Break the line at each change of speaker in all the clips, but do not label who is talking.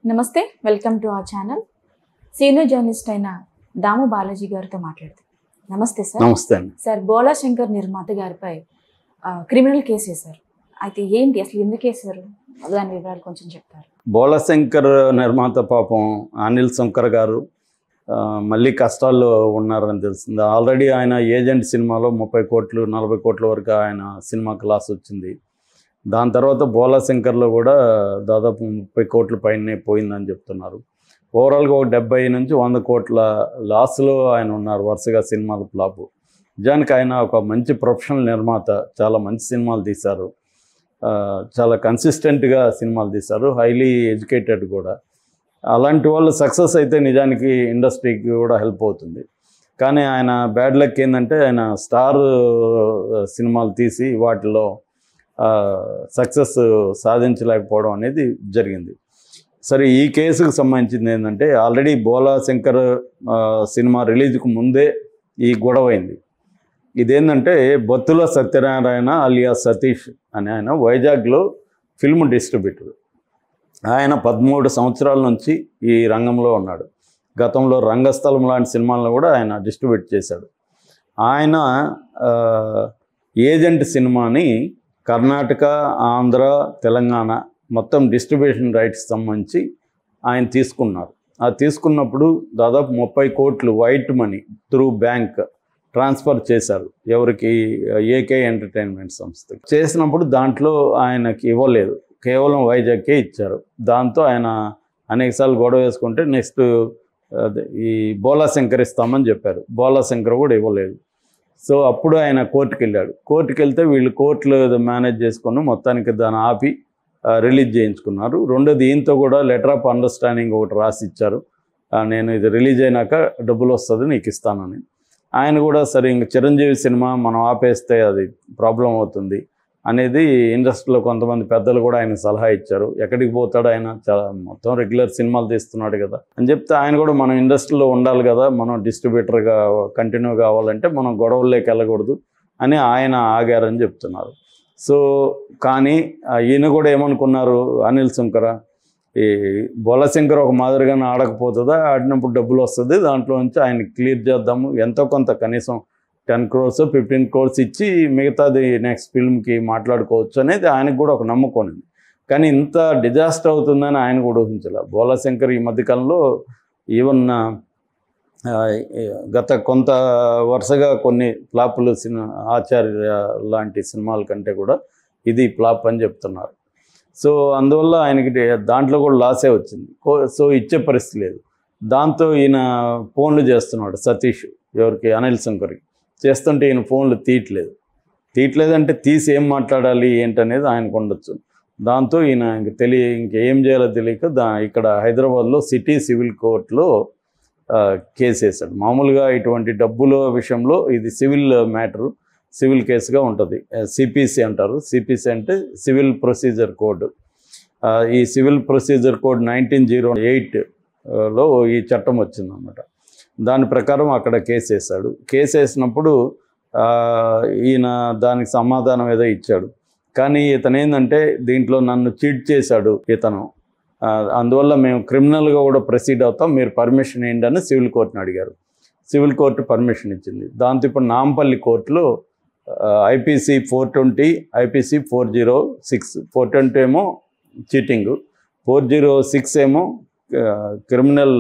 నమస్తే welcome to our channel senior journalist అయిన దాము బాలాజీ గారితో మాట్లాడుతాం నమస్తే సార్
నమస్తే అండి
సార్ బోలా శంకర్ నిర్మాత గారిపై ఆ, క్రిమినల్ కేసు వేశారు అయితే ఏంటి అసలు ఎందుకు వేశారు దాని వివరాలు కొంచెం చెప్తారు
బోలశంకర్ నిర్మాత పాపం అనిల్ శంకర్ గారు ఆ, మళ్ళీ కష్టాల్లో ఉన్నారని తెలిసింది ఆల్రెడీ ఆయన ఏజెంట్ సినిమాలో ముప్పై కోట్లు నలభై కోట్ల వరకు ఆయన సినిమా క్లాస్ వచ్చింది దాని తర్వాత బోలాశంకర్లో కూడా దాదాపు ముప్పై కోట్ల పైనే పోయిందని చెప్తున్నారు ఓవరాల్గా ఒక డెబ్బై నుంచి వంద కోట్ల లాస్లో ఆయన ఉన్నారు వరుసగా సినిమాలు ఫ్లాప్ నిజానికి ఆయన ఒక మంచి ప్రొఫెషనల్ నిర్మాత చాలా మంచి సినిమాలు తీశారు ఆ, చాలా కన్సిస్టెంట్గా సినిమాలు తీశారు హైలీ ఎడ్యుకేటెడ్ కూడా అలాంటి వాళ్ళు సక్సెస్ అయితే నిజానికి ఇండస్ట్రీకి కూడా హెల్ప్ అవుతుంది కానీ ఆయన బ్యాడ్ లక్ ఏంటంటే ఆయన స్టార్ సినిమాలు తీసి వాటిలో సక్సెస్ సాధించలేకపోవడం అనేది జరిగింది సరే ఈ కేసుకు సంబంధించింది ఏంటంటే ఆల్రెడీ బోలా శంకర్ ఆ, సినిమా రిలీజ్కు ముందే ఈ గొడవ అయింది ఇదేంటంటే బొత్తుల సత్యనారాయణ అలియా సతీష్ అని ఆయన వైజాగ్లో ఫిల్మ్ డిస్ట్రిబ్యూటర్ ఆయన పదమూడు సంవత్సరాల నుంచి ఈ రంగంలో ఉన్నాడు గతంలో రంగస్థలం లాంటి సినిమాలను కూడా ఆయన డిస్ట్రిబ్యూట్ చేశాడు ఆయన ఆ, ఏజెంట్ సినిమాని కర్ణాటక ఆంధ్ర తెలంగాణ మొత్తం డిస్ట్రిబ్యూషన్ రైట్స్ సంబంధించి ఆయన తీసుకున్నారు ఆ తీసుకున్నప్పుడు దాదాపు ముప్పై కోట్లు white money through bank transfer చేశారు ఎవరికి ఏకే ఎంటర్టైన్మెంట్ సంస్థకి చేసినప్పుడు దాంట్లో ఆయనకి ఇవ్వలేదు కేవలం వైజాగ్కే ఇచ్చారు దాంతో ఆయన అనేకసార్లు గొడవ వేసుకుంటే నెక్స్ట్ అదే ఈ బోలా శంకర్ ఇస్తామని చెప్పారు బోలా శంకర్ కూడా ఇవ్వలేదు సో అప్పుడు ఆయన కోర్టుకి వెళ్ళాడు కోర్టుకి వెళ్తే వీళ్ళు కోర్టులో ఏదో మేనేజ్ చేసుకొని మొత్తానికి దాన్ని ఆపి ఆ, రిలీజ్ చేయించుకున్నారు రెండోది ఈయనతో కూడా లెటర్ ఆఫ్ అండర్స్టాండింగ్ ఒకటి రాసి ఇచ్చారు ఆ, నేను ఇది రిలీజ్ అయినాక డబ్బులు వస్తుంది నీకు ఇస్తానని ఆయన కూడా సరే ఇంక చిరంజీవి సినిమా మనం ఆపేస్తే అది ప్రాబ్లం అవుతుంది అనేది ఇండస్ట్రీలో కొంతమంది పెద్దలు కూడా ఆయన సలహా ఇచ్చారు ఎక్కడికి పోతాడు ఆయన చాలా మొత్తం రెగ్యులర్ సినిమాలు తీస్తున్నాడు కదా అని చెప్తే ఆయన కూడా మనం ఇండస్ట్రీలో ఉండాలి కదా మనం డిస్ట్రిబ్యూటర్గా కంటిన్యూ కావాలంటే మనం గొడవల్లోకి వెళ్ళకూడదు అని ఆయన ఆగారని చెప్తున్నారు సో కానీ ఆ, ఈయన కూడా ఏమనుకున్నారు అనిల్ శంకర ఈ బొలశంకర్ ఒక మాదిరిగానే ఆడకపోతుందా ఆడినప్పుడు డబ్బులు వస్తుంది దాంట్లో నుంచి ఆయన క్లియర్ చేద్దాము ఎంతో కొంత కనీసం టెన్ క్రోర్స్ ఫిఫ్టీన్ క్రోర్స్ ఇచ్చి మిగతాది నెక్స్ట్ ఫిల్మ్కి మాట్లాడుకోవచ్చు అనేది ఆయనకు కూడా ఒక నమ్మకం ఉంది కానీ ఇంత డిజాస్టర్ అవుతుందని ఆయన కూడా ఊహించాల బోలాశంకర్ ఈ మధ్యకాలంలో ఈవెన్ ఆ, గత కొంత వరుసగా కొన్ని ఫ్లాపులు సినిమా ఆచార్య లాంటి సినిమాల కంటే కూడా ఇది ఫ్లాప్ అని చెప్తున్నారు సో అందువల్ల ఆయనకి డే- దాంట్లో కూడా లాసే వచ్చింది కో- సో ఇచ్చే పరిస్థితి లేదు దాంతో ఈయన ఫోన్లు చేస్తున్నాడు సతీష్ ఎవరికి అనిల్ శంకర్కి చేస్తుంటే ఈయన ఫోన్లు తీయట్లేదు తీయట్లేదంటే తీసి ఏం మాట్లాడాలి ఏంటనేది ఆయనకు ఉండొచ్చు దాంతో ఈయన ఇంక తెలియ ఇంకేం చేయాలో తెలియక దా ఇక్కడ హైదరాబాద్లో సిటీ సివిల్ కోర్టులో ఆ, కేసు వేశాడు మామూలుగా ఇటువంటి డబ్బుల విషయంలో ఇది సివిల్ మ్యాటరు సివిల్ కేసుగా ఉంటుంది సిపిసి అంటారు సిపిసి అంటే సివిల్ ప్రొసీజర్ కోడ్ ఆ, ఈ civil procedure code nineteen zero ఎయిట్లో ఈ చట్టం వచ్చిందన్నమాట దాని ప్రకారం అక్కడ కేసు వేశాడు కేసు వేసినప్పుడు ఆ, ఈయన దానికి సమాధానం ఏదో ఇచ్చాడు కానీ ఇతను ఏంటంటే దీంట్లో నన్ను చీట్ చేశాడు ఇతను ఆ, అందువల్ల మేము క్రిమినల్గా కూడా ప్రొసీడ్ అవుతాం మీరు పర్మిషన్ ఏంటి అని సివిల్ కోర్టుని అడిగారు సివిల్ కోర్టు పర్మిషన్ ఇచ్చింది దాంతో ఇప్పుడు నాంపల్లి కోర్టులో IPC four twenty IPC four zero six four twenty ఏమో చీటింగ్ ఫోర్ జీరో సిక్స్ ఏమో క్రిమినల్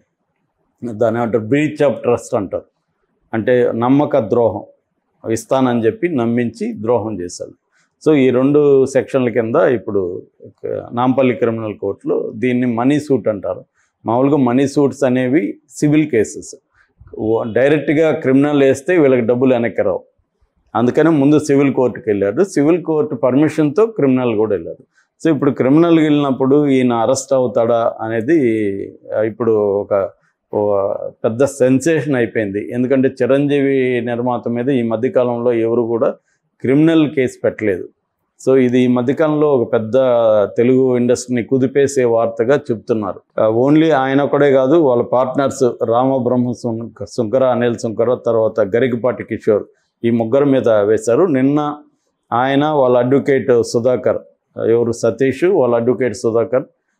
దాని ఏమంటారు బ్రీచ్ ఆఫ్ ట్రస్ట్ అంటారు అంటే నమ్మక ద్రోహం ఇస్తానని చెప్పి నమ్మించి ద్రోహం చేశాడు సో ఈ రెండు సెక్షన్ల కింద ఇప్పుడు నాంపల్లి క్రిమినల్ కోర్టులో దీన్ని మనీ సూట్ అంటారు మామూలుగా మనీ సూట్స్ అనేవి సివిల్ కేసెస్ డైరెక్ట్గా క్రిమినల్ వేస్తే వీళ్ళకి డబ్బులు వెనక్కి రావు అందుకని ముందు సివిల్ కోర్టుకి వెళ్ళాడు సివిల్ కోర్టు పర్మిషన్తో క్రిమినల్ కూడా వెళ్ళాడు సో ఇప్పుడు క్రిమినల్కి వెళ్ళినప్పుడు ఈయన అరెస్ట్ అవుతాడా అనేది ఆ, ఇప్పుడు ఒక ఓ పెద్ద సెన్సేషన్ అయిపోయింది ఎందుకంటే చిరంజీవి నిర్మాత మీద ఈ మధ్యకాలంలో ఎవరు కూడా క్రిమినల్ కేసు పెట్టలేదు సో ఇది ఈ మధ్యకాలంలో ఒక పెద్ద తెలుగు ఇండస్ట్రీని కుదిపేసే వార్తగా చెప్తున్నారు ఓన్లీ ఆయన ఒకడే కాదు వాళ్ళ పార్ట్నర్స్ రామబ్రహ్మ సుంక- సుంకర అనిల్ సుంకర తర్వాత గరికపాటి కిషోర్ ఈ ముగ్గురు మీద వేశారు నిన్న ఆయన వాళ్ళ అడ్వకేట్ సుధాకర్ ఎవరు సతీష్ వాళ్ళ అడ్వకేట్ సుధాకర్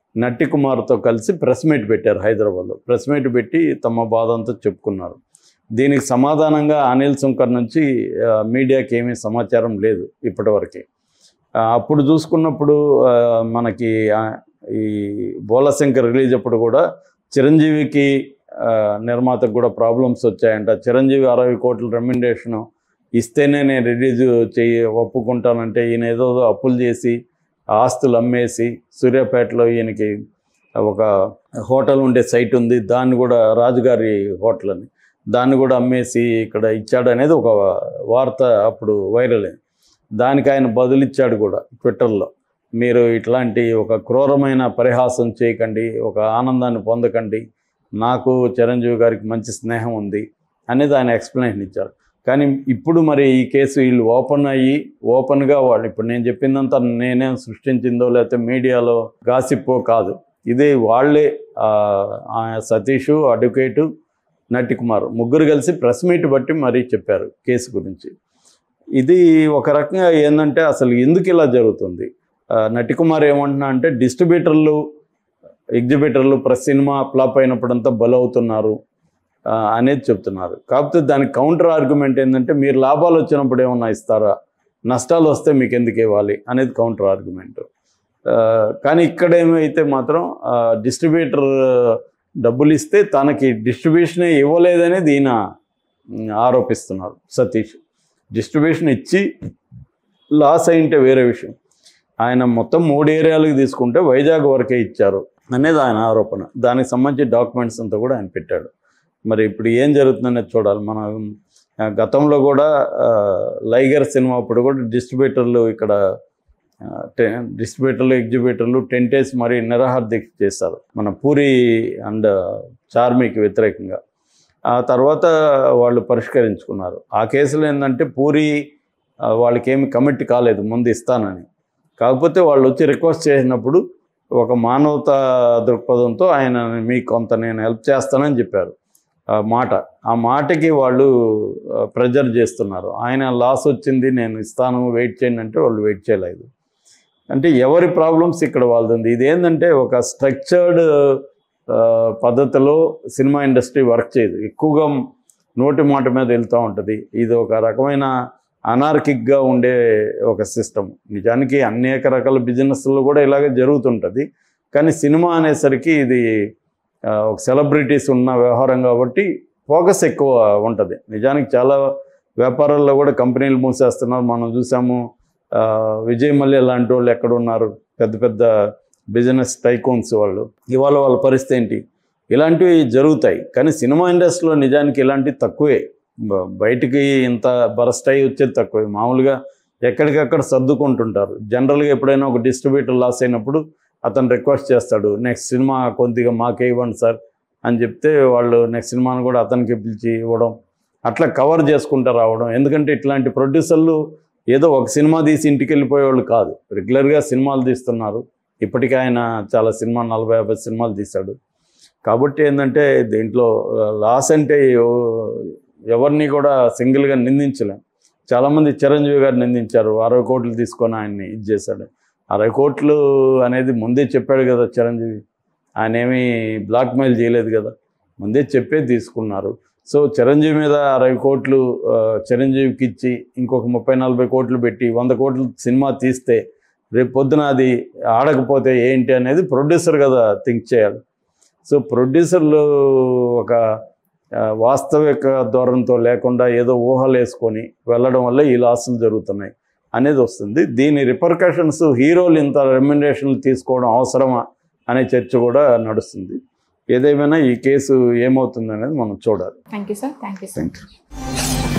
నట్టి కుమార్తో కలిసి ప్రెస్ మీట్ పెట్టారు హైదరాబాద్లో ప్రెస్ మీట్ పెట్టి తమ బాధ అంతా చెప్పుకున్నారు దీనికి సమాధానంగా అనిల్ శంకర్ నుంచి ఆ, మీడియాకి ఏమీ సమాచారం లేదు ఇప్పటివరకు ఆ, అప్పుడు చూసుకున్నప్పుడు ఆ, మనకి ఆ, ఈ బోలశంకర్ రిలీజ్ అప్పుడు కూడా చిరంజీవికి ఆ, నిర్మాతకు కూడా ప్రాబ్లమ్స్ వచ్చాయంట చిరంజీవి అరవై కోట్ల రెమ్యుండేషన్ ఇస్తేనే నేను రిలీజ్ చెయ్యి ఒప్పుకుంటానంటే ఈయన ఏదో అప్పులు చేసి ఆస్తులు అమ్మేసి సూర్యాపేటలో ఈయనకి ఒక హోటల్ ఉండే సైట్ ఉంది దాన్ని కూడా రాజుగారి హోటల్ అని దాన్ని కూడా అమ్మేసి ఇక్కడ ఇచ్చాడు అనేది ఒక వార్త అప్పుడు వైరల్ అయింది దానికి ఆయన బదులిచ్చాడు కూడా ట్విట్టర్లో మీరు ఇట్లాంటి ఒక క్రూరమైన పరిహాసం చేయకండి ఒక ఆనందాన్ని పొందకండి నాకు చిరంజీవి గారికి మంచి స్నేహం ఉంది అనేది ఆయన ఎక్స్ప్లెనేషన్ ఇచ్చారు కానీ ఇప్పుడు మరి ఈ కేసు వీళ్ళు ఓపెన్ అయ్యి ఓపెన్గా వాళ్ళు ఇప్పుడు నేను చెప్పిందంతా నేనేం సృష్టించిందో లేకపోతే మీడియాలో గాసిప్పో కాదు ఇది వాళ్ళే ఆ, ఆ సతీషు అడ్వకేటు నటి కుమార్ ముగ్గురు కలిసి ప్రెస్ మీట్ బట్టి మరీ చెప్పారు కేసు గురించి ఇది ఒక రకంగా ఏంటంటే అసలు ఎందుకు ఇలా జరుగుతుంది ఆ, నటి కుమార్ ఏమంటున్నా అంటే డిస్ట్రిబ్యూటర్లు ఎగ్జిబిటర్లు ప్రెస్ సినిమా ఫ్లాప్ అయినప్పుడంతా బలవుతున్నారు ఆ, అనేది చెప్తున్నారు కాకపోతే దానికి కౌంటర్ ఆర్గ్యుమెంట్ ఏంటంటే మీరు లాభాలు వచ్చినప్పుడు ఏమన్నా ఇస్తారా నష్టాలు వస్తే మీకు ఎందుకు ఇవ్వాలి అనేది కౌంటర్ ఆర్గ్యుమెంట్ కానీ ఇక్కడ ఏమైతే మాత్రం డిస్ట్రిబ్యూటర్ డబ్బులు ఇస్తే తనకి డిస్ట్రిబ్యూషనే ఇవ్వలేదనేది ఈయన ఉమ్, ఆరోపిస్తున్నారు సతీష్ డిస్ట్రిబ్యూషన్ ఇచ్చి లాస్ అయింటే వేరే విషయం ఆయన మొత్తం మూడు ఏరియాలకు తీసుకుంటే వైజాగ్ వరకే ఇచ్చారు అనేది ఆయన ఆరోపణ దానికి సంబంధించి డాక్యుమెంట్స్ అంతా కూడా ఆయన పెట్టాడు మరి ఇప్పుడు ఏం జరుగుతుందనేది చూడాలి మన ఆ, గతంలో కూడా ఆ, లైగర్ సినిమా అప్పుడు కూడా డిస్ట్రిబ్యూటర్లు ఇక్కడ ఆ, టె- డిస్ట్రిబ్యూటర్లు ఎగ్జిబ్యూటర్లు టెన్ డేస్ మరి నిరాహార దీక్ష చేశారు మన పూరి అండ్ చార్మీకి వ్యతిరేకంగా ఆ తర్వాత వాళ్ళు పరిష్కరించుకున్నారు ఆ కేసులో ఏంటంటే పూరి ఆ, వాళ్ళకి ఏమి కమిట్ కాలేదు ముందు ఇస్తానని కాకపోతే వాళ్ళు వచ్చి రిక్వెస్ట్ చేసినప్పుడు ఒక మానవతా దృక్పథంతో ఆయన మీకు కొంత నేను హెల్ప్ చేస్తానని చెప్పారు ఆ మాట ఆ మాటకి వాళ్ళు ప్రెజర్ చేస్తున్నారు ఆయన లాస్ వచ్చింది నేను ఇస్తాను వెయిట్ చేయండి అంటే వాళ్ళు వెయిట్ చేయలేదు అంటే ఎవరి ప్రాబ్లమ్స్ ఇక్కడ వాళ్ళది ఇది ఏంటంటే ఒక స్ట్రక్చర్డ్ పద్ధతిలో సినిమా ఇండస్ట్రీ వర్క్ చేయదు ఎక్కువగా నోటి మాట మీద వెళ్తూ ఉంటుంది ఇది ఒక రకమైన అనార్కిక్గా ఉండే ఒక సిస్టమ్ నిజానికి అనేక రకాల బిజినెస్లో కూడా ఇలాగే జరుగుతుంటుంది కానీ సినిమా అనేసరికి ఇది ఆ, ఒక సెలబ్రిటీస్ ఉన్న వ్యవహారం కాబట్టి ఫోకస్ ఎక్కువ ఉంటుంది నిజానికి చాలా వ్యాపారాల్లో కూడా కంపెనీలు మూసేస్తున్నారు మనం చూసాము ఆ, విజయ్ మల్య లాంటి వాళ్ళు ఎక్కడ ఉన్నారు పెద్ద పెద్ద బిజినెస్ టైకోన్స్ వాళ్ళు ఇవాళ వాళ్ళ పరిస్థితి ఏంటి ఇలాంటివి జరుగుతాయి కానీ సినిమా ఇండస్ట్రీలో నిజానికి ఇలాంటివి తక్కువే బ- బయటికి ఇంత బరస్ట్ అయ్యి వచ్చేది తక్కువే మామూలుగా ఎక్కడికక్కడ సర్దుకుంటుంటారు జనరల్గా ఎప్పుడైనా ఒక డిస్ట్రిబ్యూటర్ లాస్ అయినప్పుడు అతను రిక్వెస్ట్ చేస్తాడు నెక్స్ట్ సినిమా కొద్దిగా మాకే ఇవ్వండి సార్ అని చెప్తే వాళ్ళు నెక్స్ట్ సినిమాను కూడా అతనికి పిలిచి ఇవ్వడం అట్లా కవర్ చేసుకుంటూ రావడం ఎందుకంటే ఇట్లాంటి ప్రొడ్యూసర్లు ఏదో ఒక సినిమా తీసి ఇంటికి వెళ్ళిపోయేవాళ్ళు కాదు రెగ్యులర్గా సినిమాలు తీస్తున్నారు ఇప్పటికే ఆయన చాలా సినిమా నలభై యాభై సినిమాలు తీశాడు కాబట్టి ఏంటంటే దీంట్లో లాస్ అంటే ఎవ- ఎవరిని కూడా సింగిల్గా నిందించలేం చాలామంది చిరంజీవి గారు నిందించారు అరవై కోట్లు తీసుకొని ఆయన్ని ఇది చేశాడు అరవై కోట్లు అనేది ముందే చెప్పాడు కదా చిరంజీవి ఆయన ఏమీ బ్లాక్మెయిల్ చేయలేదు కదా ముందే చెప్పే తీసుకున్నారు సో చిరంజీవి మీద అరవై కోట్లు ఆ, చిరంజీవికి ఇచ్చి ఇంకొక ముప్పై నలభై కోట్లు పెట్టి వంద కోట్లు సినిమా తీస్తే రేపు పొద్దున అది ఆడకపోతే ఏంటి అనేది ప్రొడ్యూసర్ కదా థింక్ చేయాలి సో ప్రొడ్యూసర్లు ఒక ఆ, వాస్తవిక ధోరణితో లేకుండా ఏదో ఊహలు వేసుకొని వెళ్ళడం వల్ల ఈ లాసులు జరుగుతున్నాయి అనేది వస్తుంది దీని రిపర్కషన్స్ హీరోలు ఇంత రెమ్యునరేషన్లు తీసుకోవడం అవసరమా అనే చర్చ కూడా నడుస్తుంది ఏదేమైనా ఈ కేసు ఏమవుతుంది అనేది మనం చూడాలి
thank you sir thank you so
thank you